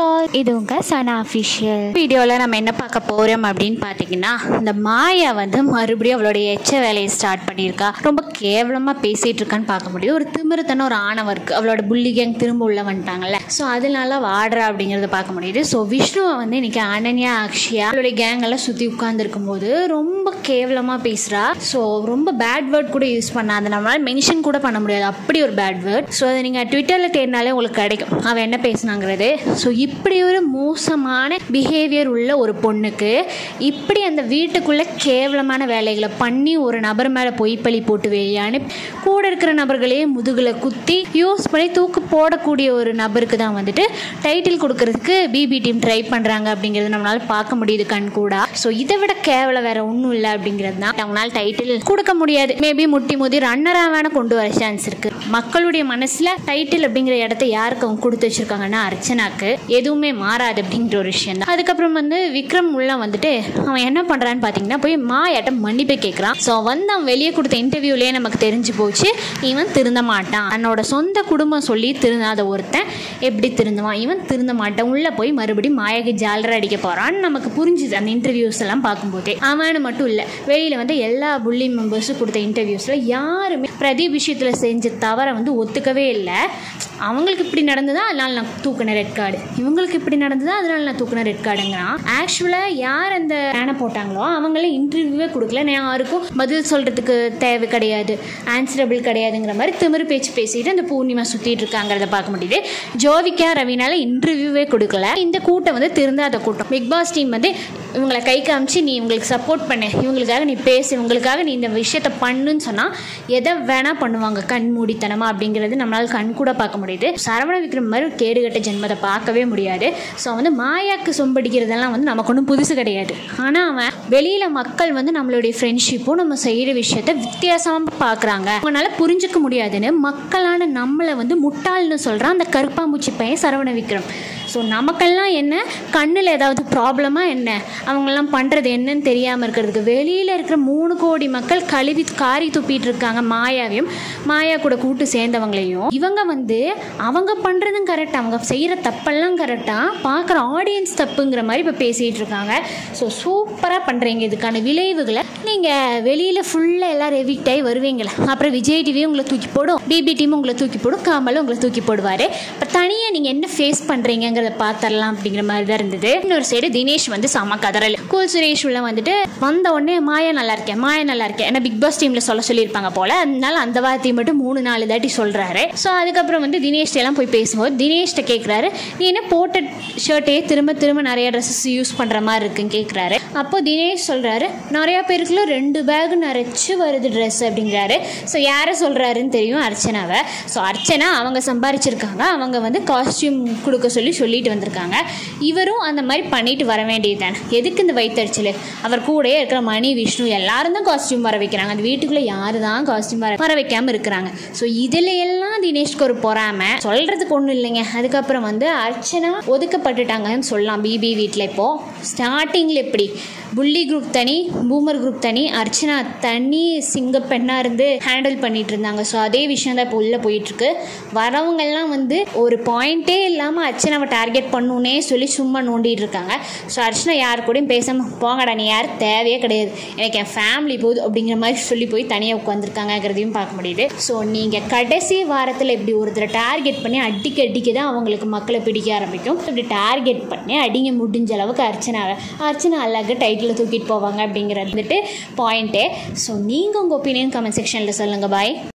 all இது உங்கள் சனா official வீடியோவில் நம்ம என்ன பார்க்க போகிறோம் அப்படின்னு பார்த்தீங்கன்னா இந்த மாயா வந்து மறுபடியும் அவளுடைய எச்ச வேலையை ஸ்டார்ட் பண்ணியிருக்கா ரொம்ப கேவலமாக பேசிகிட்டு இருக்கான்னு பார்க்க முடியும் ஒரு திமிருத்தன ஒரு ஆணவம் இருக்குது அவளோட புள்ளி கேங் திரும்ப உள்ள வந்துட்டாங்கல்ல ஸோ அதனால வாடுறா அப்படிங்கிறத பார்க்க முடியுது ஸோ விஷ்ணுவை வந்து இன்னைக்கு அனன்யா அக்ஷயா அவளுடைய கேங் எல்லாம் சுற்றி உட்காந்துருக்கும் போது ரொம்ப கேவலமாக பேசுகிறா ஸோ ரொம்ப பேட் வேர்ட் கூட யூஸ் பண்ணா அதை நம்மளால மென்ஷன் கூட பண்ண முடியாது அப்படி ஒரு பேட் வேர்ட் ஸோ அதை நீங்கள் ட்விட்டரில் தேடினாலே உங்களுக்கு கிடைக்கும் அவன் என்ன பேசுனாங்கிறது ஸோ இப்படி ஒரு மோசமான பிஹேவியர் உள்ள ஒரு பொண்ணுக்கு இப்படி அந்த வீட்டுக்குள்ளே கேவலமான வேலைகளை பண்ணி ஒரு நபர் மேலே பொய்ப்பழி போட்டு வெளியானு கூட இருக்கிற நபர்களே முதுகில் குத்தி யூஸ் பண்ணி தூக்கு போடக்கூடிய ஒரு நபருக்கு தான் வந்துட்டு டைட்டில் கொடுக்கறதுக்கு பிபி டீம் ட்ரை பண்ணுறாங்க அப்படிங்கிறது நம்மளால பார்க்க முடியுது கண் கூட ஸோ இதை விட கேவலம் வேற ஒன்றும் இல்லை அப்படிங்கிறது தான் அவங்களால டைட்டில் கொடுக்க முடியாது மேபி முட்டி முதி ரன்னராக வேணா கொண்டு வர சான்ஸ் இருக்கு மக்களுடைய மனசுல டைட்டில் அப்படிங்கிற இடத்த யாருக்கு அவங்க கொடுத்து வச்சிருக்காங்கன்னா அர்ச்சனாக்கு எதுவுமே மாறாது அப்படிங்கிற ஒரு விஷயம் தான் அதுக்கப்புறம் வந்து விக்ரம் உள்ள வந்துட்டு அவன் என்ன பண்றான்னு பார்த்தீங்கன்னா போய் மாயாட்ட மன்னிப்பு கேட்குறான் ஸோ வந்து அவன் வெளியே கொடுத்த இன்டர்வியூலேயே நமக்கு தெரிஞ்சு போச்சு இவன் திருந்த மாட்டான் தன்னோட சொந்த குடும்பம் சொல்லி திருந்தாத ஒருத்தன் எப்படி திருந்துவான் இவன் திருந்த மாட்டான் உள்ள போய் மறுபடியும் மாயாக்கு ஜாலரை அடிக்க போறான்னு நமக்கு புரிஞ்சுது அந்த இன்டர்வியூஸ் எல்லாம் பார்க்கும்போதே அவனு மட்டும் இல்லை வெளியில வந்து எல்லா புள்ளி மெம்பர்ஸும் கொடுத்த இன்டர்வியூஸ்ல யாருமே பிரதீப் விஷயத்துல செஞ்ச தவறை வந்து ஒத்துக்கவே இல்லை அவங்களுக்கு இப்படி நடந்ததா அதனால நான் தூக்கின ரெட் கார்டு இவங்களுக்கு இப்படி நடந்ததா அதனால நான் தூக்கின ரெட் கார்டுங்கிறான் ஆக்சுவலாக யார் அந்த பேனை போட்டாங்களோ அவங்களே இன்டர்வியூவே கொடுக்கல நான் யாருக்கும் பதில் சொல்கிறதுக்கு தேவை கிடையாது ஆன்சரபிள் கிடையாதுங்கிற மாதிரி திமிரு பேச்சு பேசிட்டு அந்த பூர்ணிமா சுற்றிட்டு இருக்காங்கிறத பார்க்க முடியுது ஜோவிகா ரவினால இன்டர்வியூவே கொடுக்கல இந்த கூட்டம் வந்து திருந்தாத கூட்டம் பிக் பாஸ் டீம் வந்து இவங்களை கை காமிச்சு நீ இவங்களுக்கு சப்போர்ட் பண்ணு இவங்களுக்காக நீ பேசு இவங்களுக்காக நீ இந்த விஷயத்த பண்ணுன்னு சொன்னால் எதை வேணால் பண்ணுவாங்க கண் மூடித்தனமா அப்படிங்கிறது நம்மளால் கண் கூட பார்க்க முடியுது சரவண விக்ரம் மாதிரி ஒரு கேடுகட்ட ஜென்மத்தை பார்க்கவே முடியாது ஸோ வந்து மாயாக்கு சொம்படிக்கிறதெல்லாம் வந்து நமக்கு ஒன்றும் புதுசு கிடையாது ஆனால் அவன் வெளியில் மக்கள் வந்து நம்மளுடைய ஃப்ரெண்ட்ஷிப்பும் நம்ம செய்கிற விஷயத்த வித்தியாசமாக பார்க்குறாங்க அவங்களால புரிஞ்சுக்க முடியாதுன்னு மக்களான நம்மளை வந்து முட்டாள்னு சொல்கிறான் அந்த கருப்பாம்பூச்சி பையன் சரவண விக்ரம் ஸோ நமக்கெல்லாம் என்ன கண்ணில் ஏதாவது ப்ராப்ளமாக என்ன அவங்கெல்லாம் பண்ணுறது என்னன்னு தெரியாமல் இருக்கிறதுக்கு வெளியில் இருக்கிற மூணு கோடி மக்கள் கழுவி காரி துப்பிட்டு இருக்காங்க மாயாவையும் மாயா கூட கூட்டு சேர்ந்தவங்களையும் இவங்க வந்து அவங்க பண்ணுறதும் கரெக்ட் அவங்க செய்கிற தப்பெல்லாம் கரெக்டாக பார்க்குற ஆடியன்ஸ் தப்புங்கிற மாதிரி இப்போ பேசிகிட்டு இருக்காங்க ஸோ சூப்பராக பண்ணுறீங்க இதுக்கான விளைவுகளை நீங்கள் வெளியில் ஃபுல்லாக எல்லோரும் எவிக்ட் ஆகி வருவீங்களா அப்புறம் விஜய் டிவி உங்களை தூக்கி போடும் பிபி டீம் உங்களை தூக்கி போடும் கமலும் உங்களை தூக்கி போடுவார் இப்போ தனியாக நீங்கள் என்ன ஃபேஸ் பண்ணுறீங்கிறத பார்த்துடலாம் அப்படிங்கிற மாதிரி தான் இருந்தது இன்னொரு சைடு தினேஷ் வந்து செம கதறல் கூல் சுரேஷ் உள்ள வந்துட்டு வந்த உடனே மாயா நல்லா இருக்கேன் மாயா நல்லா இருக்கேன் ஏன்னா பிக் பாஸ் டீமில் சொல்ல சொல்லியிருப்பாங்க போல அதனால அந்த வார்த்தையை மட்டும் மூணு நாலு தாட்டி சொல்கிறாரு ஸோ அதுக்கப்புறம் வந்து தினேஷ்ட எல்லாம் போய் பேசும்போது தினேஷ்ட கேட்குறாரு நீ என்ன போட்ட ஷர்ட்டையே திரும்ப திரும்ப நிறைய ட்ரெஸ்ஸஸ் யூஸ் பண்ணுற மாதிரி இருக்குன்னு கேட்குறாரு அப்போ தினேஷ் சொல்கிறாரு நிறையா பேருக்குள்ள ரெண்டு பேக் நிறைச்சு வருது ட்ரெஸ் அப்படிங்கிறாரு ஸோ யாரை சொல்கிறாருன்னு தெரியும் அர்ச்சனாவை ஸோ அர்ச்சனா அவங்க சம்பாரிச்சிருக்காங்க அவங்க வந்து காஸ்டியூம் கொடுக்க சொல்லி சொல்லிட்டு வந்திருக்காங்க இவரும் அந்த மாதிரி பண்ணிட்டு வர வேண்டியது தானே எதுக்கு இந்த வயிற்றுச்சல் அவர் கூடயே இருக்கிற மணி விஷ்ணு எல்லாரும் தான் காஸ்டியூம் வர வைக்கிறாங்க அந்த வீட்டுக்குள்ளே யாரு தான் காஸ்டியூம் வர வர வைக்காமல் இருக்கிறாங்க ஸோ இதில் எல்லாம் தினேஷ்க்கு ஒரு பொறாமை சொல்கிறதுக்கு ஒன்றும் இல்லைங்க அதுக்கப்புறம் வந்து அர்ச்சனா ஒதுக்கப்பட்டுட்டாங்கன்னு சொல்லலாம் பிபி வீட்டில் இப்போது ஸ்டார்டிங்கில் எப்படி புள்ளி குரூப் தனி பூமர் குரூப் தனி அர்ச்சனா தனி சிங்க பெண்ணாக இருந்து ஹேண்டில் பண்ணிட்டு இருந்தாங்க ஸோ அதே விஷயம் தான் இப்போ உள்ளே போயிட்டுருக்கு வரவங்கெல்லாம் வந்து ஒரு பாயிண்ட்டே இல்லாமல் அர்ச்சனாவை டார்கெட் பண்ணுன்னே சொல்லி சும்மா நோண்டிட்டு இருக்காங்க ஸோ அர்ச்சனா யார் கூடயும் பேசாமல் போங்கடா நீ யார் தேவையே கிடையாது எனக்கு என் ஃபேமிலி போகுது அப்படிங்கிற மாதிரி சொல்லி போய் தனியாக உட்காந்துருக்காங்கிறதையும் பார்க்க முடியுது ஸோ நீங்கள் கடைசி வாரத்தில் இப்படி ஒருத்தரை டார்கெட் பண்ணி அடிக்க அடிக்க தான் அவங்களுக்கு மக்களை பிடிக்க ஆரம்பிக்கும் இப்படி டார்கெட் பண்ணி அடிங்க முடிஞ்ச அளவுக்கு அர்ச்சனாவை அர்ச்சனா அழகாக டைட்டில் தூக்கிட்டு போவாங்க அப்படிங்கிறது வந்துட்டு பாயிண்ட்டே ஸோ நீங்கள் உங்கள் ஒப்பீனியன் கமெண்ட் செக்ஷனில் சொல்லுங்கள் பாய்